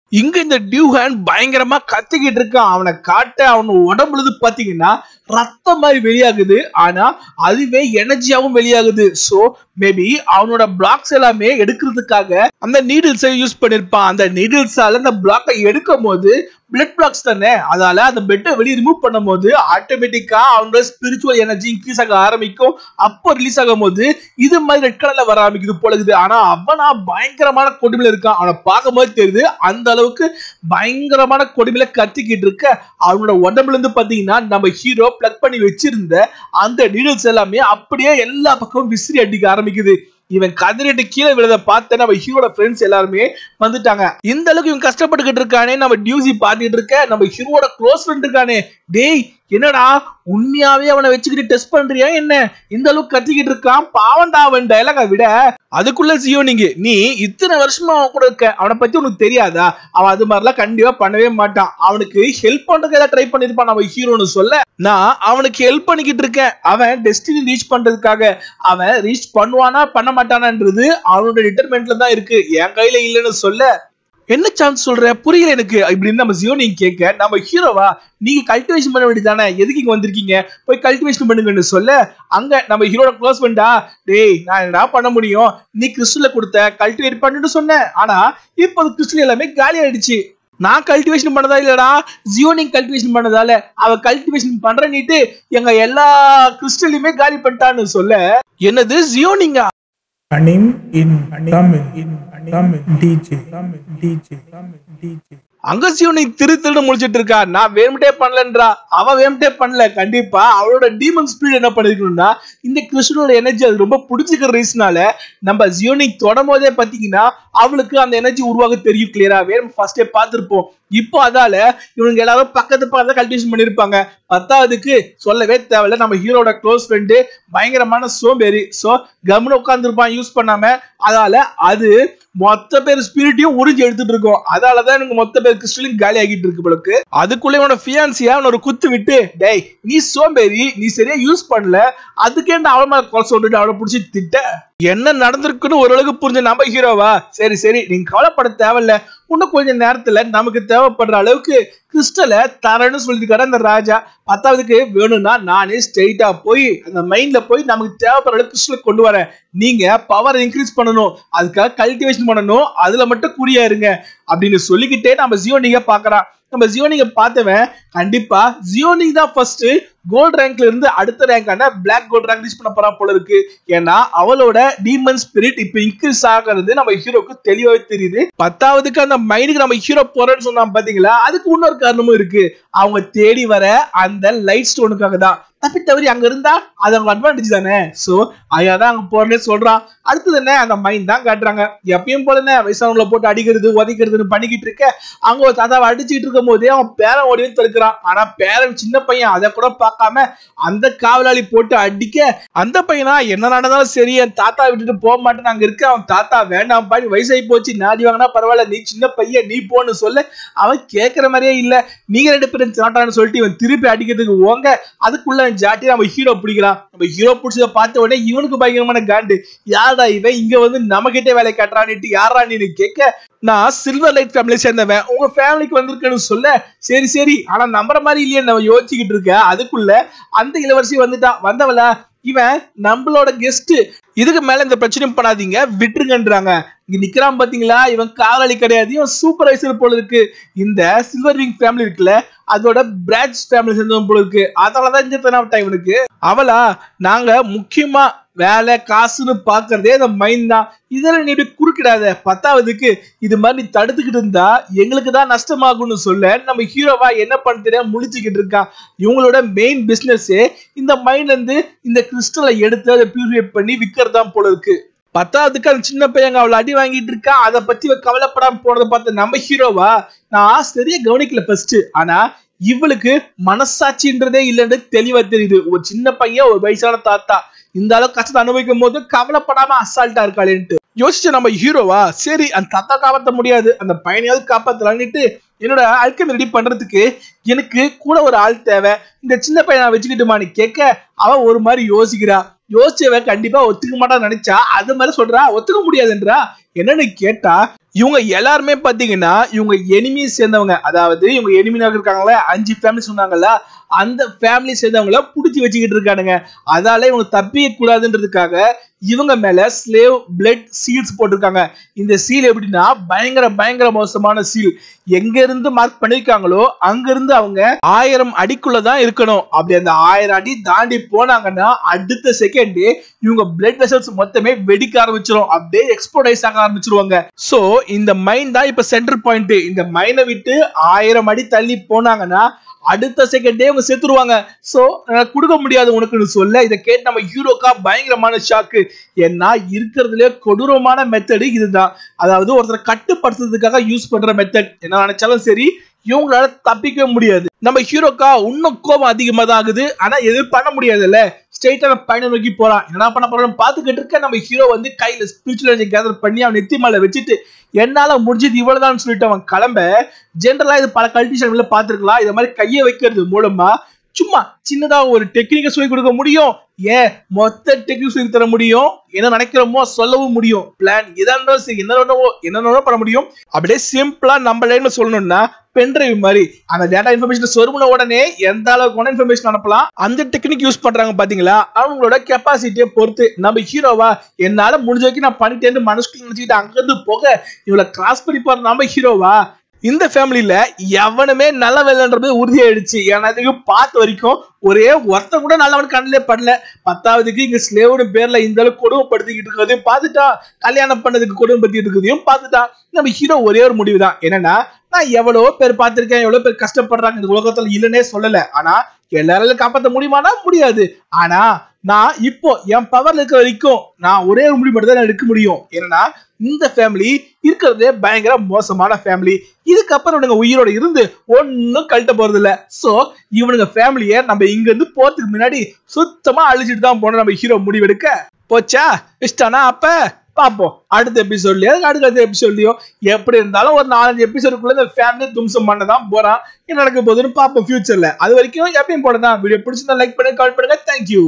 இங்க இந்த டியூஹான் பயங்கரமா கத்திக்கிட்டு இருக்கான் அவனை காட்ட அவன் உடம்புல இருந்து பாத்தீங்கன்னா ரத்தம் மாதிரி வெளியாகுது ஆனா அதுவே எனர்ஜியாவும் வெளியாகுது சோ மேபி அவனோட பிளாக்ஸ் எல்லாமே எடுக்கிறதுக்காக அந்த நீடில்ஸை யூஸ் பண்ணிருப்பான் அந்த நீடில்ஸால அந்த பிளாக்கை எடுக்கும் போது பிளட் பிளாக்ஸ் தானே அதால அந்த பெட்டை வெளியே ரிமூவ் பண்ணும் போது ஆட்டோமேட்டிக்கா அவனோட ஸ்பிரிச்சுவல் எனர்ஜி இன்க்ரீஸ் ஆக ஆரம்பிக்கும் அப்போ ரிலீஸ் ஆகும் போது இது மாதிரி ரெட் கலர்ல வர ஆரம்பிக்குது போல இருக்குது ஆனா அவனா பயங்கரமான கொடுமையில இருக்கான் அவனை பார்க்கும் போது தெரியுது அந்த அளவுக்கு பயங்கரமான கொடுமையில கத்திக்கிட்டு இருக்க அவனோட உடம்புல இருந்து பாத்தீங்கன்னா நம்ம ஹீரோ பிளக் பண்ணி வச்சிருந்த அந்த நீடில்ஸ் எல்லாமே அப்படியே எல்லா பக்கமும் விசிறி அடிக்க ஆரம்பிக்குது இவன் கதறிட்டு கீழே விழுத பார்த்து நம்ம ஹீரோட ஃப்ரெண்ட்ஸ் எல்லாருமே வந்துட்டாங்க இந்த அளவுக்கு இவன் கஷ்டப்பட்டுக்கிட்டு இருக்கானே நம்ம டியூசி பார்த்துட்டு இருக்க நம்ம ஹீரோட க்ளோஸ் ஃப்ரெண்ட் இருக்கானே டேய் என்னடா உண்மையாவே அவனை வச்சுக்கிட்டு டெஸ்ட் பண்றியா என்ன இந்த அளவுக்கு கத்திக்கிட்டு இருக்கான் பாவண்டா அவன் டயலாக விட அதுக்குள்ள ஜியோ நீங்க நீ இத்தனை வருஷமா அவன் கூட இருக்க அவனை பத்தி உனக்கு தெரியாதா அவன் அது மாதிரிலாம் கண்டிப்பா பண்ணவே மாட்டான் அவனுக்கு ஹெல்ப் பண்றதுக்கு ஏதாவது ட்ரை பண்ணிருப்பான் நம்ம ஹீரோன்னு சொல்ல நான் அவனுக்கு ஹெல்ப் பண்ணிக்கிட்டு இருக்கேன் அவன் டெஸ்டினி ரீச் பண்றதுக்காக அவன் ரீச் பண்ணுவானா பண்ண மாட்டானான்றது அவனோட டிட்டர்மெண்ட்ல தான் இருக்கு என் கையில இல்லைன்னு சொல்ல என்ன சான்ஸ் சொல்ற புரியல எனக்கு இப்படின்னு நம்ம ஜியோ நீங்க கேட்க நம்ம ஹீரோவா நீங்க கல்டிவேஷன் பண்ண வேண்டியதானே எதுக்கு இங்க வந்திருக்கீங்க போய் கல்டிவேஷன் பண்ணுங்கன்னு சொல்ல அங்க நம்ம ஹீரோட க்ளோஸ் பண்ணா டேய் நான் என்னடா பண்ண முடியும் நீ கிறிஸ்டல கொடுத்த கல்டிவேட் பண்ணுன்னு சொன்னேன் ஆனா இப்போ அது கிறிஸ்டல் எல்லாமே காலி ஆயிடுச்சு நான் கல்டிவேஷன் பண்ணதா இல்லடா ஜியோனிங் கல்டிவேஷன் பண்ணதால அவ கல்டிவேஷன் பண்றேன்னிட்டு எங்க எல்லா கிறிஸ்டலையுமே காலி பண்ணிட்டான்னு சொல்ல என்னது ஜியோனிங்கா Anim in Tamil in Tamil DJ Tamil DJ Tamil DJ அங்க சிவனை திரு திருன்னு முடிச்சிட்டு இருக்கா நான் வேணும்ட்டே பண்ணலன்றா அவ வேணும்ட்டே பண்ணல கண்டிப்பா அவளோட டீமன் ஸ்பீட் என்ன பண்ணிருக்கணும்னா இந்த கிருஷ்ணனோட எனர்ஜி அது ரொம்ப பிடிச்சிக்கிற ரீசனால நம்ம ஜியோனிக் தொடும் போதே பாத்தீங்கன்னா அவளுக்கு அந்த எனர்ஜி உருவாக தெரியும் கிளியரா வேணும் ஃபர்ஸ்டே பார்த்திருப்போம் இப்போ அதால இவங்க எல்லாரும் பக்கத்து பக்கத்துல கல்டிவேஷன் பண்ணிருப்பாங்க பத்தாவதுக்கு சொல்லவே தேவையில்ல நம்ம ஹீரோட க்ளோஸ் ஃப்ரெண்டு பயங்கரமான சோம்பேறி சோ கம்னு உட்காந்துருப்பான் யூஸ் பண்ணாம அதால அது மொத்த பேர் ஸ்பிரிட்டையும் உறிஞ்சி எடுத்துட்டு இருக்கோம் அதாலதான் எனக்கு மொத்த பேர் கிறிஸ்டலும் காலி ஆகிட்டு இருக்கு போலக்கு அதுக்குள்ள இவனோட ஃபியான்சியா அவன ஒரு குத்து விட்டு டேய் நீ சோம்பேறி நீ சரியா யூஸ் பண்ணல அதுக்கே நான் அவன் மேல குறை சொல்லிட்டு அவளை பிடிச்சி திட்ட என்ன நடந்திருக்குன்னு ஓரளவுக்கு புரிஞ்ச நம்ம ஹீரோவா சரி சரி நீங்க கவலைப்பட தேவையில்ல இன்னும் கொஞ்ச நேரத்துல நமக்கு தேவைப்படுற அளவுக்கு கிறிஸ்டலை தரேன்னு சொல்லியிருக்காரு அந்த ராஜா பத்தாவதுக்கு வேணும்னா நானே ஸ்ட்ரெயிட்டா போய் அந்த மைண்ட்ல போய் நமக்கு தேவைப்படுற அளவுக்கு கிறிஸ்டலை கொண்டு வரேன் நீங்க பவர் இன்க்ரீஸ் பண்ணணும் அதுக்காக கல்டிவேஷன் பண்ணணும் அதுல மட்டும் குறியா இருங்க அப்படின்னு சொல்லிக்கிட்டே நம்ம ஜியோனிங்க பாக்குறான் நம்ம ஜியோனிங்க பார்த்தவன் கண்டிப்பா ஜியோனிக் தான் ஃபர்ஸ்ட் கோல்ட் ரேங்க்ல இருந்து அடுத்த ரேங்கான பிளாக் கோல்ட் ரேங்க் ரீச் பண்ண போறா போல இருக்கு ஏன்னா அவளோட டீமன் ஸ்பிரிட் இப்ப இன்க்ரீஸ் ஆகிறது நம்ம ஹீரோக்கு தெளிவாவே தெரியுது பத்தாவதுக்கு அந்த மைண்டுக்கு நம்ம ஹீரோ போறேன்னு சொன்னா பாத்தீங்களா அதுக்கு இன்னொரு காரணமும் இருக்கு அவங்க தேடி வர அந்த லைட் ஸ்டோனுக்காக தான் தப்பி தவறி அங்க இருந்தா அது அவங்க அட்வான்டேஜ் தானே சோ அதான் அங்க போறேன்னு சொல்றான் அடுத்தது என்ன அந்த மைண்ட் தான் காட்டுறாங்க எப்பயும் போல என்ன வயசானவங்களை போட்டு அடிக்கிறது உதைக்கிறதுன்னு பண்ணிக்கிட்டு இருக்க அங்க ஒரு தாத்தாவை அடிச்சுட்டு இருக்கும் போதே அவன் பேரன் ஓடி வந்து தடுக்கிறான் ஆனா பேரன் சின்ன பையன் அதை கூட பார்க்காம அந்த காவலாளி போட்டு அடிக்க அந்த பையனா என்ன நடந்தாலும் சரி என் தாத்தா விட்டுட்டு போக மாட்டேன் அங்க இருக்க அவன் தாத்தா வேண்டாம் பாடி வயசாகி போச்சு நாடி வாங்கினா பரவாயில்ல நீ சின்ன பையன் நீ போன்னு சொல்ல அவன் கேட்கற மாதிரியே இல்ல நீங்க ரெண்டு பேரும் சாட்டான்னு சொல்லிட்டு இவன் திருப்பி அடிக்கிறதுக்கு ஓங்க அதுக்குள்ள ஜாட்டி நம்ம ஹீரோ பிடிக்கலாம் நம்ம ஹீரோ பிடிச்சத பார்த்த உடனே இவனுக்கு பயங்கரமான காண்டு யாரா இவன் இங்க வந்து நம்ம கிட்டே வேலை காட்டுறான்னுட்டு யாரா நீ கேட்க நான் சில்வர் லைட் ஃபேமிலி சேர்ந்தவன் உங்க ஃபேமிலிக்கு வந்திருக்கேன்னு சொல்ல சரி சரி ஆனா நம்புற மாதிரி இல்லையே நம்ம யோசிச்சுக்கிட்டு இருக்க அதுக்குள்ள அந்த இளவரசி வந்துட்டான் வந்தவளா இவன் நம்மளோட கெஸ்ட் இதுக்கு மேல இந்த பிரச்சனையும் பண்ணாதீங்க விட்டுருங்கன்றாங்க இங்க நிக்கிறான் பாத்தீங்களா இவன் காவலாளி கிடையாது இவன் சூப்பர்வைசர் போல இருக்கு இந்த சில்வர் விங் ஃபேமிலி இருக்குல்ல அதோட பிரான்ச் ஃபேமிலி சேர்ந்தவன் போல இருக்கு அதனாலதான் இந்த தனாவட்டா இவனுக்கு அவளா நாங்க முக்கியமா வேலை காசுன்னு பாக்குறதே இந்த மைண்ட் தான் இதெல்லாம் நீ இப்படி குறுக்கிடாத பத்தாவதுக்கு இது மாதிரி நீ தடுத்துக்கிட்டு இருந்தா எங்களுக்கு தான் நஷ்டமாகும்னு சொல்ல நம்ம ஹீரோவா என்ன பண்ண தெரியாம முழிச்சுக்கிட்டு இருக்கான் இவங்களோட மெயின் பிசினஸே இந்த மைண்ட்ல இருந்து இந்த கிறிஸ்டலை எடுத்து அதை பியூரிஃபை பண்ணி விற்கிறதான் போல இருக்கு பத்தாவதுக்கு அந்த சின்ன பையன் அவளை அடி வாங்கிட்டு இருக்கா அதை பத்தி இவ கவலைப்படாம போனதை பார்த்த நம்ம ஹீரோவா நான் சரியா கவனிக்கல ஃபர்ஸ்ட் ஆனா இவளுக்கு மனசாட்சின்றதே இல்லைன்னு தெளிவா தெரியுது ஒரு சின்ன பையன் ஒரு வயசான தாத்தா இந்த அளவுக்கு கஷ்டத்தை அனுபவிக்கும் போது கவலைப்படாம அசால்ட்டா இருக்காளேன்ட்டு யோசிச்ச நம்ம ஹீரோவா சரி அந்த தாத்தா காப்பாற்ற முடியாது அந்த பையனையாவது காப்பாத்தலான்னுட்டு என்னோட அல்கமி ரெடி பண்றதுக்கு எனக்கு கூட ஒரு ஆள் தேவை இந்த சின்ன பையனை வச்சுக்கிட்டுமான்னு கேட்க அவ ஒரு மாதிரி யோசிக்கிறா யோசிச்சவன் கண்டிப்பா ஒத்துக்க மாட்டான்னு நினைச்சா அது மாதிரி சொல்றா ஒத்துக்க முடியாதுன்றா என்னன்னு கேட்டா இவங்க எல்லாருமே பாத்தீங்கன்னா இவங்க எனிமி சேர்ந்தவங்க அதாவது இவங்க எனிமியாக இருக்காங்களே அஞ்சு ஃபேமிலி சொன்னாங்கல்ல அந்த ஃபேமிலி சேர்ந்தவங்கள புடிச்சு வச்சுக்கிட்டு இருக்கானுங்க அதால இவங்க தப்பிக்க கூடாதுன்றதுக்காக இவங்க மேல ஸ்லேவ் பிளட் சீல்ஸ் போட்டிருக்காங்க இந்த சீல் எப்படின்னா பயங்கர பயங்கர மோசமான சீல் எங்க இருந்து மார்க் பண்ணிருக்காங்களோ அங்க இருந்து அவங்க ஆயிரம் அடிக்குள்ளதான் இருக்கணும் அப்படி அந்த ஆயிரம் அடி தாண்டி போனாங்கன்னா அடுத்த செகண்ட் இவங்க பிளட் வெசல்ஸ் மொத்தமே வெடிக்க ஆரம்பிச்சிரும் அப்படியே எக்ஸ்போர்டைஸ் ஆக ஆரம்பிச்சிருவாங்க சோ இந்த மைன் தான் இப்ப சென்டர் பாயிண்ட் இந்த மைனை விட்டு ஆயிரம் அடி தள்ளி போனாங்கன்னா அடுத்த செகண்டே அவங்க செத்துருவாங்க சோ கொடுக்க முடியாது உனக்குன்னு சொல்ல இதை கேட்டு நம்ம ஹீரோக்கா பயங்கரமான ஷாக்கு ஏன்னா இருக்கிறதுலே கொடூரமான மெத்தடு இதுதான் அதாவது ஒருத்தரை கட்டுப்படுத்துறதுக்காக யூஸ் பண்ற மெத்தட் என்ன நினைச்சாலும் சரி இவங்களால தப்பிக்கவே முடியாது நம்ம ஹீரோக்கா இன்னும் கோபம் அதிகமா தான் ஆகுது ஆனா எதுவும் பண்ண முடியாதுல்ல ஸ்ட்ரெயிட்டா பையனை நோக்கி போறான் என்ன பண்ண போறோம் பாத்துக்கிட்டு இருக்க நம்ம ஹீரோ வந்து கையில ஸ்பிரிச்சுவல் எனர்ஜி கேதர் பண்ணி அவன் நெத்தி மேல வச்சுட்டு என்னால முடிஞ்சது இவ்வளவுதான் சொல்லிட்டு அவன் கிளம்ப ஜென்ரலா இது பல கல்டிஷன்ல பாத்துருக்கலாம் இத மாதிரி கையை வைக்கிறது மூலமா சும்மா சின்னதா ஒரு டெக்னிக்கை சொல்லி கொடுக்க முடியும் ஏன் மொத்த டெக்னிக் சொல்லி தர முடியும் என்ன நினைக்கிறோமோ சொல்லவும் முடியும் பிளான் எதா இருந்தாலும் சரி என்னென்னவோ என்னென்னவோ பண்ண முடியும் அப்படியே சிம்பிளா நம்ம லைன்ல சொல்லணும்னா பென்ட்ரைவ் மாதிரி அந்த டேட்டா இன்ஃபர்மேஷன் சொருமுன உடனே எந்த அளவுக்கு வேணா இன்ஃபர்மேஷன் அனுப்பலாம் அந்த டெக்னிக் யூஸ் பண்றாங்க பாத்தீங்களா அவங்களோட கெப்பாசிட்டியை பொறுத்து நம்ம ஹீரோவா என்னால முடிஞ்ச வரைக்கும் நான் பண்ணிட்டேன்னு மனசுக்குள்ள நினைச்சுக்கிட்டு அங்கிருந்து போக இவ்வளவு கிராஸ் பண்ணி போற நம்ம ஹீரோவா இந்த ஃபேமிலியில எவனுமே நல்லவன்ன்றது உறுதியாயிடுச்சு ஏன்னா இதுக்கு பார்த்த வரைக்கும் ஒரே ஒருத்தன் கூட நல்லவன் கண்ணிலே படல பத்தாவதுக்கு இங்க ஸ்லேவோட பேர்ல இந்த அளவுக்கு கொடுமைப்படுத்திக்கிட்டு இருக்கிறதையும் பார்த்துட்டான் கல்யாணம் பண்ணதுக்கு கொடுமைப்படுத்திட்டு இருக்கிறதையும் பார்த்துட்டான் நம்ம ஹீரோ ஒரே ஒரு முடிவு தான் என்னன்னா நான் எவ்வளவோ பேர் பார்த்திருக்கேன் எவ்வளவு பேர் கஷ்டப்படுறாங்க இந்த உலகத்துல இல்லைன்னே சொல்லல ஆனா எல்லாராலும் காப்பாற்ற முடியுமானா முடியாது ஆனா நான் இப்போ என் பவர்ல இருக்கிற வரைக்கும் நான் ஒரே ஒரு முடிவு மட்டும் தான் எடுக்க முடியும் என்னன்னா இந்த ஃபேமிலி இருக்கிறதே பயங்கர மோசமான ஃபேமிலி இதுக்கப்புறம் இவனுங்க உயிரோட இருந்து ஒன்னும் கழட்ட போறது இல்ல சோ இவனுங்க ஃபேமிலிய நம்ம இங்க இருந்து போறதுக்கு முன்னாடி சுத்தமா அழிச்சிட்டு தான் போனோம் நம்ம ஹீரோ முடிவெடுக்க போச்சா இஷ்டானா அப்ப பார்ப்போம் அடுத்த எபிசோட்லயோ அடுத்த எபிசோட்லயோ எப்படி இருந்தாலும் ஒரு நாலஞ்சு எபிசோடுக்குள்ள இந்த ஃபேமிலி தும்சம் பண்ண தான் போறான் என்ன நடக்க போகுதுன்னு பார்ப்போம் ஃபியூச்சர்ல அது வரைக்கும் எப்பயும் போடதான் வீடியோ பிடிச்சிருந்தா லைக் பண்ணுங்க கமெண்ட் பண்ணுங்க தேங்க்யூ